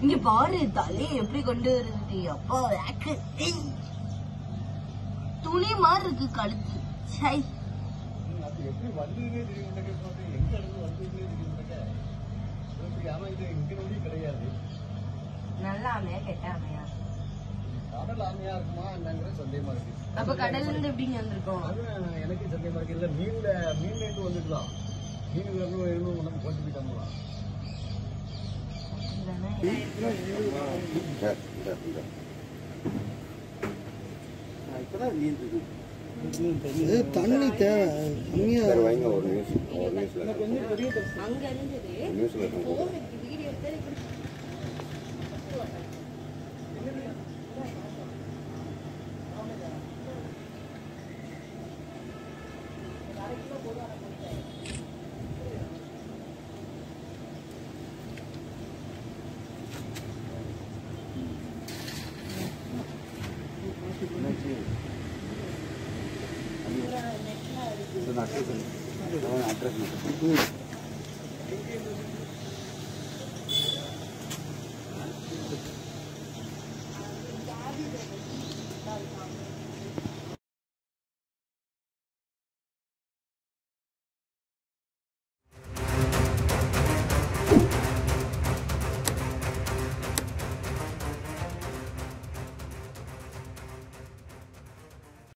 இங்க பாரு தலையை எப்படி கொண்டு வருது அப்பா வேக்கு ஏய். துணி மாதிரி இருக்கு கழுத்து சை அது எப்படி வந்ததுன்னே தெரிய மாட்டேங்க பாத்து எங்க இருந்து வந்ததுன்னே தெரிய மாட்டேங்க இப்படி ஆனா இது இங்க நொடி கிடையாது நல்ல ஆமையா கெட்ட ஆமையா கடல் ஆமையா இருக்குமா என்னங்கிற சந்தேகமா இருக்கு அப்ப கடல்ல இருந்து எப்படிங்க வந்திருக்கோம் அது எனக்கு சந்தேகமா இருக்கு இல்ல மீன்ல மீன்ல இருந்து வந்துக்கலாம் மீன் வரணும் வேணும் உடம்பு போட்டு போயிட்டாங்களா இப்பதான் மீன் இருக்கு இது தண்ணி தேவை கம்மியா சரி வைங்க ஒரு நியூஸ் ஒரு நியூஸ்ல அங்க இருந்தது நியூஸ்ல இருக்கும் வீடியோ எடுத்து இப்படி அட்ரஸ் அட்ரஸ்